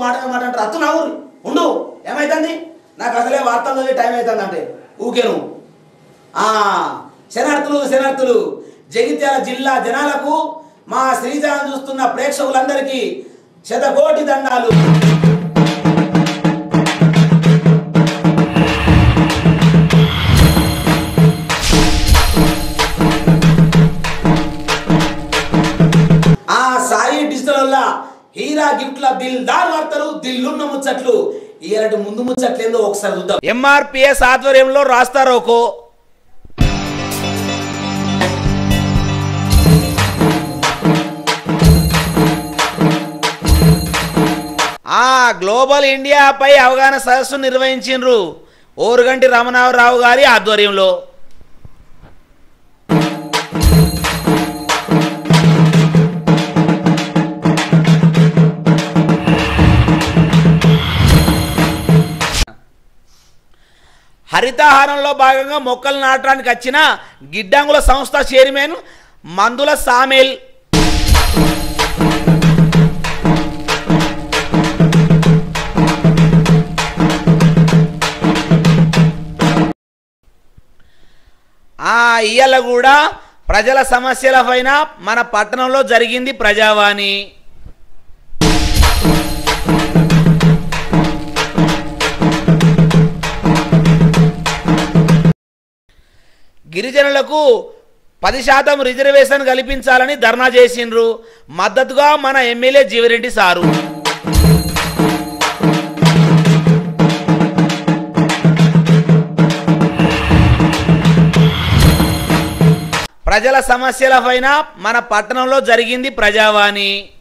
మాట మీద మాట అంటారు అత్తు నా ఊరు ఉండు ఏమైతుంది నాకు అసలే వార్తలు చదివే టైం అవుతుంది అంటే ఊకేను ఆ, శనార్థులు శనార్థులు జగిత్యాల జిల్లా జనాలకు మా శ్రీజాలను చూస్తున్న ప్రేక్షకులందరికీ శతకోటి దండాలు ఆ సాయి డిజిటల్ వల్ల హీరా గిఫ్ట్ల దిల్ దార్ వార్తలు దిల్లున్న ముచ్చట్లు ఇలాంటి ముందు ముచ్చట్లు ఏందో ఒకసారి చూద్దాం ఎంఆర్పిఎస్ ఆధ్వర్యంలో రాస్తారోకో ఆ గ్లోబల్ ఇండియాపై అవగాహన సదస్సు నిర్వహించిండ్రు ఓరుగంటి రమణారావు గారి ఆధ్వర్యంలో హరితహారంలో భాగంగా మొక్కలు నాటడానికి వచ్చిన గిడ్డంగుల సంస్థ చైర్మన్ మందుల సామేల్ ఆ ఇయ్యాల కూడా ప్రజల సమస్యల పైన మన పట్టణంలో జరిగింది ప్రజావాణి గిరిజనులకు పది శాతం రిజర్వేషన్ కల్పించాలని ధర్నా చేసిండ్రు మద్దతుగా మన ఎమ్మెల్యే జీవిరెడ్డి సారు ప్రజల సమస్యల పైన మన పట్టణంలో జరిగింది ప్రజావాణి